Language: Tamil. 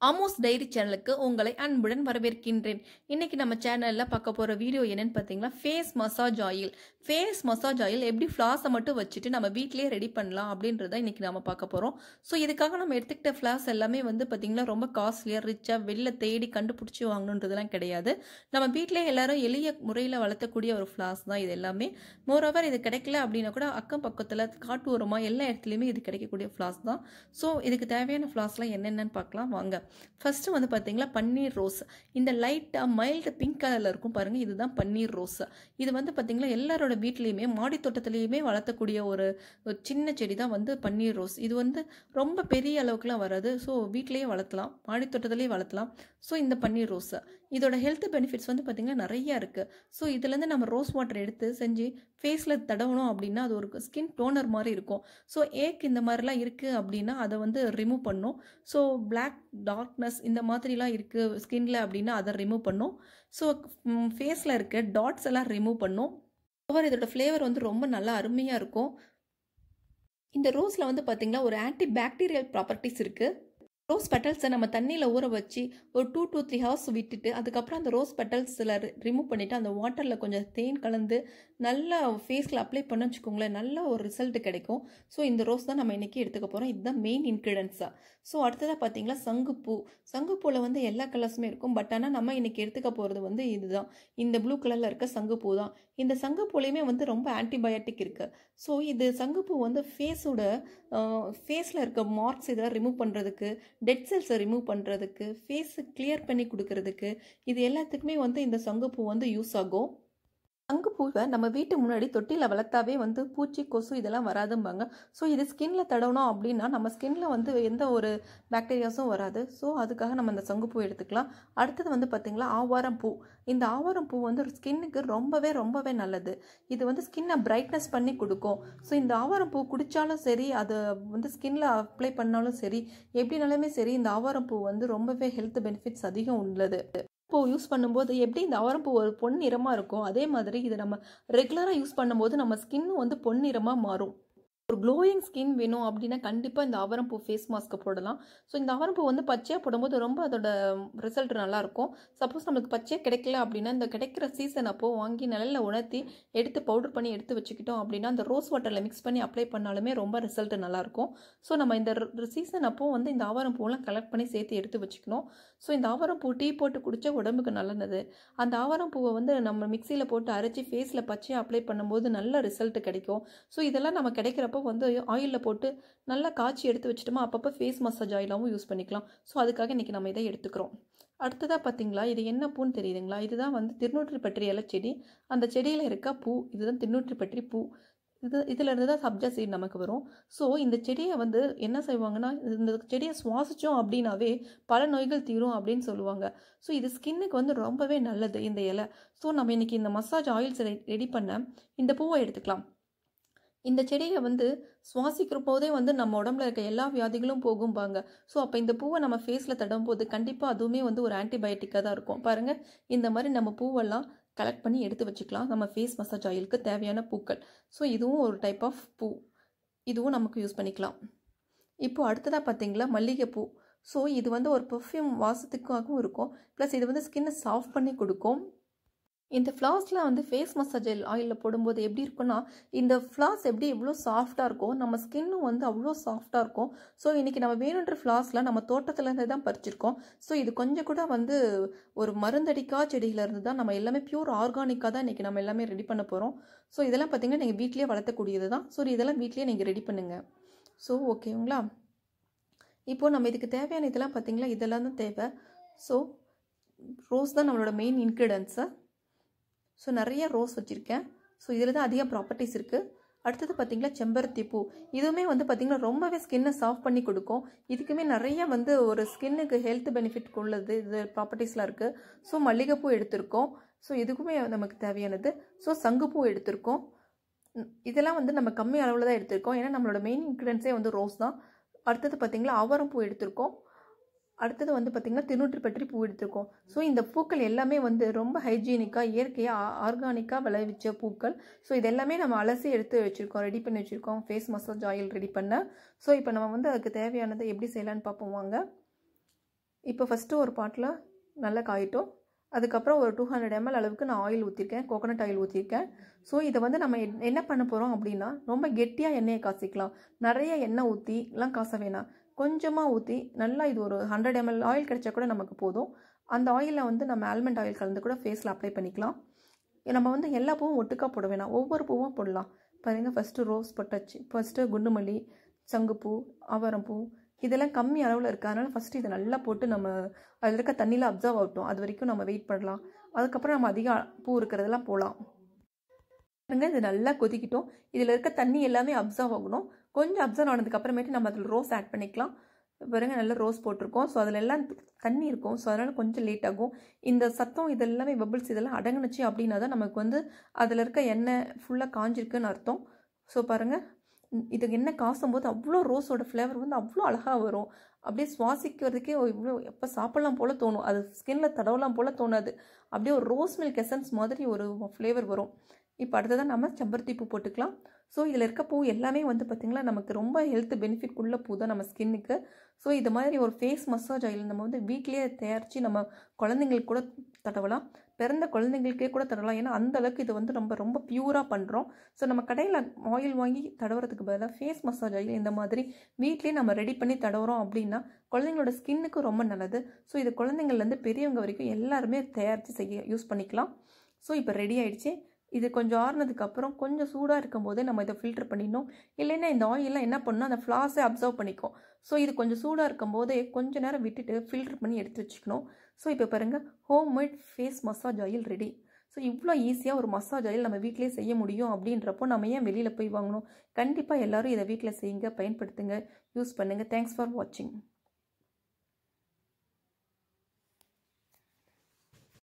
ஆமோஸ் டைரி சேனலுக்கு உங்களை அன்புடன் வரவேற்கின்றேன் இன்னைக்கு நம்ம சேனலில் பார்க்க போகிற வீடியோ என்னன்னு பார்த்தீங்கன்னா face massage oil face massage oil எப்படி ஃப்ளாஸை மட்டும் வச்சுட்டு நம்ம வீட்டிலேயே ரெடி பண்ணலாம் அப்படின்றத இன்னைக்கு நம்ம பார்க்க போகிறோம் ஸோ இதுக்காக நம்ம எடுத்துக்கிட்ட ஃப்ளாஸ் எல்லாமே வந்து பார்த்திங்கன்னா ரொம்ப காஸ்ட்லியாக ரிச்சாக வெளில தேடி கண்டுபிடிச்சி வாங்கணுன்றதுலாம் கிடையாது நம்ம வீட்டிலே எல்லாரும் எளிய முறையில் வளர்த்தக்கூடிய ஒரு ஃப்ளாஸ் தான் இது எல்லாமே மோரோவர் இது கிடைக்கல அப்படின்னா கூட அக்கம் பக்கத்தில் காட்டு ஓரமாக எல்லா இடத்துலையுமே இது கிடைக்கக்கூடிய ஃப்ளாஸ் தான் ஸோ இதுக்கு தேவையான ஃப்ளாஸ்லாம் என்னென்னு பார்க்கலாம் வாங்க ஃபர்ஸ்ட் வந்து பார்த்தீங்களா பன்னீர் ரோஸ் இந்த லைட்டாக மைல்டு பிங்க் கலரில் இருக்கும் பாருங்கள் இதுதான் பன்னீர் ரோஸ் இது வந்து பார்த்தீங்களா எல்லாரோட வீட்லேயுமே மாடி தோட்டத்துலேயுமே வளர்த்தக்கூடிய ஒரு ஒரு சின்ன செடி தான் வந்து பன்னீர் ரோஸ் இது வந்து ரொம்ப பெரிய அளவுக்குலாம் வராது ஸோ வீட்லேயே வளர்த்தலாம் மாடி தோட்டத்திலேயே வளர்த்தலாம் ஸோ இந்த பன்னீர் ரோஸ் இதோட ஹெல்த் பெனிஃபிட்ஸ் வந்து பார்த்திங்கன்னா நிறையா இருக்குது ஸோ இதுலேருந்து நம்ம ரோஸ் வாட்டர் எடுத்து செஞ்சு ஃபேஸில் தடவணும் அப்படின்னா அது ஒரு ஸ்கின் டோனர் மாதிரி இருக்கும் ஸோ ஏக் இந்த மாதிரிலாம் இருக்குது அப்படின்னா அதை வந்து ரிமூவ் பண்ணும் ஸோ பிளாக் டார்க்னஸ் இந்த மாதிரிலாம் இருக்குது ஸ்கின்ல அப்படின்னா அதை ரிமூவ் பண்ணும் ஸோ ஃபேஸில் இருக்க டாட்ஸ் எல்லாம் ரிமூவ் பண்ணும் ஓவர் இதோட ஃப்ளேவர் வந்து ரொம்ப நல்லா அருமையாக இருக்கும் இந்த ரோஸில் வந்து பார்த்திங்கன்னா ஒரு ஆன்டி பாக்டீரியல் ப்ராப்பர்ட்டிஸ் இருக்குது ரோஸ் பெட்டல்ஸை நம்ம தண்ணியில் ஊற வச்சு ஒரு டூ டூ த்ரீ ஹவர்ஸ் விட்டுட்டு அதுக்கப்புறம் அந்த ரோஸ் பெட்டல்ஸில் ரிமூவ் பண்ணிவிட்டு அந்த வாட்டரில் கொஞ்சம் தேன் கலந்து நல்லா ஃபேஸில் அப்ளை பண்ண வச்சுக்கோங்களேன் நல்ல ஒரு ரிசல்ட் கிடைக்கும் ஸோ இந்த ரோஸ் தான் நம்ம இன்றைக்கி எடுத்துக்க போகிறோம் இதுதான் மெயின் இன்க்ரீடியன்ஸாக ஸோ அடுத்ததாக பார்த்தீங்கன்னா சங்குப்பூ சங்குப்பூவில் வந்து எல்லா கலர்ஸுமே இருக்கும் பட் ஆனால் நம்ம இன்றைக்கி எடுத்துக்க போகிறது வந்து இதுதான் இந்த ப்ளூ கலரில் இருக்க சங்குப்பூ தான் இந்த சங்குப்பூலையுமே வந்து ரொம்ப ஆன்டிபயோட்டிக் இருக்குது ஸோ இது சங்குப்பூ வந்து ஃபேஸோட ஃபேஸில் இருக்க மார்க்ஸ் இதெல்லாம் ரிமூவ் பண்ணுறதுக்கு டெட் செல்ஸை ரிமூவ் பண்ணுறதுக்கு ஃபேஸை கிளியர் பண்ணி கொடுக்கறதுக்கு இது எல்லாத்துக்குமே வந்து இந்த சங்குப்பூ வந்து யூஸ் ஆகும் சங்குப்பூவை நம்ம வீட்டு முன்னாடி தொட்டியில் வளர்த்தாவே வந்து பூச்சி கொசு இதெல்லாம் வராதும்பாங்க ஸோ இது ஸ்கின்ல தடவணும் அப்படின்னா நம்ம ஸ்கின்ல வந்து எந்த ஒரு பாக்டீரியாஸும் வராது ஸோ அதுக்காக நம்ம இந்த சங்குப்பூ எடுத்துக்கலாம் அடுத்தது வந்து பார்த்திங்களா ஆவாரம் பூ இந்த ஆவாரம் பூ வந்து ஸ்கின்னுக்கு ரொம்பவே ரொம்பவே நல்லது இது வந்து ஸ்கின்னை பிரைட்னஸ் பண்ணி கொடுக்கும் ஸோ இந்த ஆவாரம் பூ குடித்தாலும் சரி அதை வந்து ஸ்கின்ல அப்ளை பண்ணாலும் சரி எப்படினாலுமே சரி இந்த ஆவாரம் பூ வந்து ரொம்பவே ஹெல்த் பெனிஃபிட்ஸ் அதிகம் உள்ளது பூ யூஸ் பண்ணும்போது எப்படி இந்த அவரம்பூ ஒரு பொன் நிறமாக இருக்கும் அதே மாதிரி இதை நம்ம ரெகுலராக யூஸ் பண்ணும்போது நம்ம ஸ்கின்னும் வந்து பொன் நிறமாக மாறும் ஒரு க்ளோயிங் ஸ்கின் வேணும் அப்படின்னா கண்டிப்பாக இந்த அவரம்பூ ஃபேஸ் மாஸ்க்கை போடலாம் ஸோ இந்த அவரம்பூ வந்து பச்சையாக போடும்போது ரொம்ப அதோட ரிசல்ட் நல்லாயிருக்கும் சப்போஸ் நம்மளுக்கு பச்சையாக கிடைக்கல அப்படின்னா இந்த கிடைக்கிற சீசன் அப்போது வாங்கி நிழலில் உணர்த்தி எடுத்து பவுடர் பண்ணி எடுத்து வச்சுக்கிட்டோம் அப்படின்னா அந்த ரோஸ் வாட்டரில் மிக்ஸ் பண்ணி அப்ளை பண்ணாலுமே ரொம்ப ரிசல்ட் நல்லாயிருக்கும் ஸோ நம்ம இந்த சீசன் அப்போ வந்து இந்த ஆவாரம் பூவெலாம் கலெக்ட் பண்ணி சேர்த்து எடுத்து வச்சுக்கணும் ஸோ இந்த ஆவாரம் பூ டீ போட்டு குடித்தா உடம்புக்கு நல்லது அந்த ஆவாரம் பூவை வந்து நம்ம மிக்சியில் போட்டு அரைச்சி ஃபேஸில் பச்சையாக அப்ளை பண்ணும்போது நல்ல ரிசல்ட் கிடைக்கும் ஸோ இதெல்லாம் நம்ம கிடைக்கிறப்ப அப்போ வந்து ஆயிலில் போட்டு நல்லா காய்ச்சி எடுத்து வச்சுட்டோமா அப்பப்போ ஃபேஸ் மசாஜ் ஆயிலாகவும் யூஸ் பண்ணிக்கலாம் ஸோ அதுக்காக இன்றைக்கி நம்ம இதை எடுத்துக்கிறோம் அடுத்ததாக பார்த்தீங்களா இது என்ன பூன்னு தெரியுதுங்களா இதுதான் வந்து திருநூற்றி பற்றி இலை செடி அந்த செடியில் இருக்க பூ இதுதான் திருநூற்றி பற்றி பூ இது இதில் இருந்து தான் சப்ஜா சீட் நமக்கு வரும் ஸோ இந்த செடியை வந்து என்ன செய்வாங்கன்னா இந்த செடியை சுவாசித்தோம் அப்படின்னாவே பல நோய்கள் தீரும் அப்படின்னு சொல்லுவாங்க ஸோ இது ஸ்கின்னுக்கு வந்து ரொம்பவே நல்லது இந்த இலை ஸோ நம்ம இன்றைக்கி இந்த மசாஜ் ஆயில்ஸ் ரெடி பண்ண இந்த பூவை எடுத்துக்கலாம் இந்த செடியை வந்து சுவாசிக்கிற போதே வந்து நம்ம உடம்புல இருக்க எல்லா வியாதிகளும் போகும்பாங்க ஸோ அப்போ இந்த பூவை நம்ம ஃபேஸில் தடும் போது கண்டிப்பாக அதுவுமே வந்து ஒரு ஆன்டிபயோட்டிக்காக தான் இருக்கும் பாருங்கள் இந்த மாதிரி நம்ம பூவெல்லாம் கலெக்ட் பண்ணி எடுத்து வச்சுக்கலாம் நம்ம ஃபேஸ் மசாஜ் ஆயிலுக்கு தேவையான பூக்கள் ஸோ இதுவும் ஒரு டைப் ஆஃப் பூ இதுவும் நமக்கு யூஸ் பண்ணிக்கலாம் இப்போது அடுத்ததாக பார்த்தீங்களா மல்லிகைப்பூ ஸோ இது வந்து ஒரு பர்ஃப்யூம் வாசத்துக்காகவும் இருக்கும் ப்ளஸ் இது வந்து ஸ்கின்னை சாஃப்ட் பண்ணி கொடுக்கும் இந்த ஃப்ளாஸ்லாம் வந்து ஃபேஸ் மசாஜ் ஆயிலில் போடும்போது எப்படி இருக்குன்னா இந்த ஃப்ளாஸ் எப்படி எவ்வளோ சாஃப்டாக இருக்கும் நம்ம ஸ்கின்னும் வந்து அவ்வளோ சாஃப்டாக இருக்கும் ஸோ இன்றைக்கி நம்ம வேணுன்ற ஃப்ளாஸ்லாம் நம்ம தோட்டத்துலேருந்து தான் பறிச்சிருக்கோம் ஸோ இது கொஞ்சம் கூட வந்து ஒரு மருந்தடிக்கா செடியிலேருந்து தான் நம்ம எல்லாமே பியூர் ஆர்கானிக்காக தான் இன்றைக்கி நம்ம எல்லாமே ரெடி பண்ண போகிறோம் ஸோ இதெல்லாம் பார்த்திங்கன்னா நீங்கள் வீட்லேயே வளர்த்தக்கூடியது தான் ஸோ இதெல்லாம் வீட்லேயே நீங்கள் ரெடி பண்ணுங்கள் ஸோ ஓகேங்களா இப்போது நம்ம இதுக்கு தேவையான இதெல்லாம் பார்த்திங்களா இதெல்லாம் தான் தேவை ஸோ ரோஸ் தான் நம்மளோட மெயின் இன்க்ரீடியன்ஸை ஸோ நிறைய ரோஸ் வச்சுருக்கேன் ஸோ இதில் தான் அதிக ப்ராப்பர்ட்டிஸ் இருக்குது அடுத்தது பார்த்திங்களா செம்பருத்தி பூ இதுவுமே வந்து பார்த்திங்கன்னா ரொம்பவே ஸ்கின்னை சாஃப்ட் பண்ணி கொடுக்கும் இதுக்குமே நிறைய வந்து ஒரு ஸ்கின்னுக்கு ஹெல்த் பெனிஃபிட் உள்ளது இது ப்ராப்பர்ட்டிஸ்லாம் இருக்குது ஸோ மல்லிகைப்பூ எடுத்திருக்கோம் ஸோ இதுக்குமே நமக்கு தேவையானது ஸோ சங்குப்பூ எடுத்திருக்கோம் இதெல்லாம் வந்து நம்ம கம்மி அளவில் தான் எடுத்திருக்கோம் ஏன்னா நம்மளோட மெயின் இன்க்ரீடியன்ஸே வந்து ரோஸ் தான் அடுத்தது பார்த்திங்களா அவரம் பூ எடுத்திருக்கோம் அடுத்தது வந்து பார்த்திங்கன்னா திருநூற்றி பற்றி பூ எடுத்திருக்கோம் ஸோ இந்த பூக்கள் எல்லாமே வந்து ரொம்ப ஹைஜீனிக்காக இயற்கையாக ஆர்கானிக்காக விளைவிச்ச பூக்கள் ஸோ இது எல்லாமே நம்ம அலசி எடுத்து வச்சுருக்கோம் ரெடி பண்ணி வச்சுருக்கோம் ஃபேஸ் மசாஜ் ஆயில் ரெடி பண்ண ஸோ இப்போ நம்ம வந்து அதுக்கு தேவையானதை எப்படி செய்யலான்னு பார்ப்போம் வாங்க இப்போ ஃபஸ்ட்டு ஒரு பாட்டில் நல்லா காயிட்டோம் அதுக்கப்புறம் ஒரு டூ ஹண்ட்ரட் எம்எல் அளவுக்கு நான் ஆயில் ஊற்றிருக்கேன் கோகோனட் ஆயில் ஊற்றிருக்கேன் ஸோ இதை வந்து நம்ம என்ன பண்ண போகிறோம் அப்படின்னா ரொம்ப கெட்டியாக எண்ணெயை காசிக்கலாம் நிறைய எண்ணெய் ஊற்றிலாம் காச வேணாம் கொஞ்சமாக ஊற்றி நல்லா இது ஒரு ஹண்ட்ரட் எம்எல் ஆயில் கிடைச்சா கூட நமக்கு போதும் அந்த ஆயிலில் வந்து நம்ம ஆல்மண்ட் ஆயில் கலந்து கூட ஃபேஸில் அப்ளை பண்ணிக்கலாம் நம்ம வந்து எல்லா பூவும் ஒட்டுக்கா போட வேணாம் ஒவ்வொரு பூவும் போடலாம் பாருங்கள் ஃபஸ்ட்டு ரோஸ் பொட்டாச்சு ஃபஸ்ட்டு குண்டுமல்லி சங்குப்பூ அவரம்பூ இதெல்லாம் கம்மி அளவில் இருக்குது அதனால் ஃபஸ்ட்டு இதை நல்லா போட்டு நம்ம அதில் இருக்க தண்ணியில் அப்சர்வ் ஆகட்டும் அது வரைக்கும் நம்ம வெயிட் பண்ணலாம் அதுக்கப்புறம் நம்ம அதிக பூ இருக்கிறதெல்லாம் போகலாம் பாருங்க இது நல்லா கொதிக்கிட்டோம் இதில் இருக்க தண்ணி எல்லாமே அப்சர்வ் ஆகணும் கொஞ்சம் அப்சர்வ் ஆனதுக்கு அப்புறமேட்டு நம்ம அதில் ரோஸ் ஆட் பண்ணிக்கலாம் பாருங்க நல்லா ரோஸ் போட்டிருக்கோம் ஸோ அதில் எல்லாம் தண்ணி இருக்கும் ஸோ அதனால் கொஞ்சம் லேட் ஆகும் இந்த சத்தம் இதெல்லாமே பபிள்ஸ் இதெல்லாம் அடங்குனுச்சு அப்படின்னா தான் நமக்கு வந்து அதில் இருக்க எண்ணெய் ஃபுல்லாக காஞ்சிருக்குன்னு அர்த்தம் ஸோ பாருங்கள் இதுக்கு எண்ணெய் காசும் போது அவ்வளோ ரோஸோட ஃப்ளேவர் வந்து அவ்வளோ அழகாக வரும் அப்படியே சுவாசிக்கிறதுக்கே இவ்வளோ எப்போ சாப்பிட்லாம் போல் தோணும் அது ஸ்கின்ல தடவலாம் போல் தோணாது அப்படியே ஒரு ரோஸ் மில்க் எசன்ஸ் மாதிரி ஒரு ஃப்ளேவர் வரும் இப்போ அடுத்ததான் நம்ம செம்பருத்தி பூ போட்டுக்கலாம் ஸோ இதில் இருக்க பூ எல்லாமே வந்து பார்த்திங்களா நமக்கு ரொம்ப ஹெல்த் பெனிஃபிட் உள்ள பூ தான் நம்ம ஸ்கின்னுக்கு ஸோ இது மாதிரி ஒரு ஃபேஸ் மசாஜ் ஆயில் நம்ம வந்து வீட்லேயே தயாரித்து நம்ம குழந்தைங்களுக்கு கூட தடவலாம் பிறந்த குழந்தைங்களுக்கே கூட தடவலாம் ஏன்னா அந்த அளவுக்கு இது வந்து ரொம்ப ரொம்ப பியூராக பண்ணுறோம் ஸோ நம்ம கடையில் ஆயில் வாங்கி தடவுறதுக்கு பதிலாக ஃபேஸ் மசாஜ் ஆயில் இந்த மாதிரி வீட்லேயே நம்ம ரெடி பண்ணி தடவுறோம் அப்படின்னா குழந்தைங்களோட ஸ்கின்னுக்கு ரொம்ப நல்லது ஸோ இது குழந்தைங்கள்லேருந்து பெரியவங்க வரைக்கும் எல்லாருமே தயாரித்து செய்ய யூஸ் பண்ணிக்கலாம் ஸோ இப்போ ரெடி ஆயிடுச்சு இது கொஞ்சம் ஆறுனதுக்கு அப்புறம் கொஞ்சம் சூடாக இருக்கும் போதே நம்ம இதை ஃபில்டர் பண்ணிடணும் இல்லைன்னா இந்த ஆயிலெலாம் என்ன பண்ணணும் அந்த ஃப்ளாஸை அப்சர்வ் பண்ணிக்கும் ஸோ இது கொஞ்சம் சூடாக இருக்கும் போதே கொஞ்சம் நேரம் விட்டுட்டு ஃபில்டர் பண்ணி எடுத்து வச்சுக்கணும் ஸோ இப்போ பாருங்கள் home made face massage oil ready so இவ்வளோ ஈஸியாக ஒரு மசாஜ் ஆயில் நம்ம வீட்டிலே செய்ய முடியும் அப்படின்றப்போ நம்ம ஏன் வெளியில் போய் வாங்கணும் கண்டிப்பாக எல்லோரும் இதை வீட்டில் செய்யுங்க பயன்படுத்துங்க யூஸ் பண்ணுங்கள் தேங்க்ஸ் ஃபார் வாட்சிங்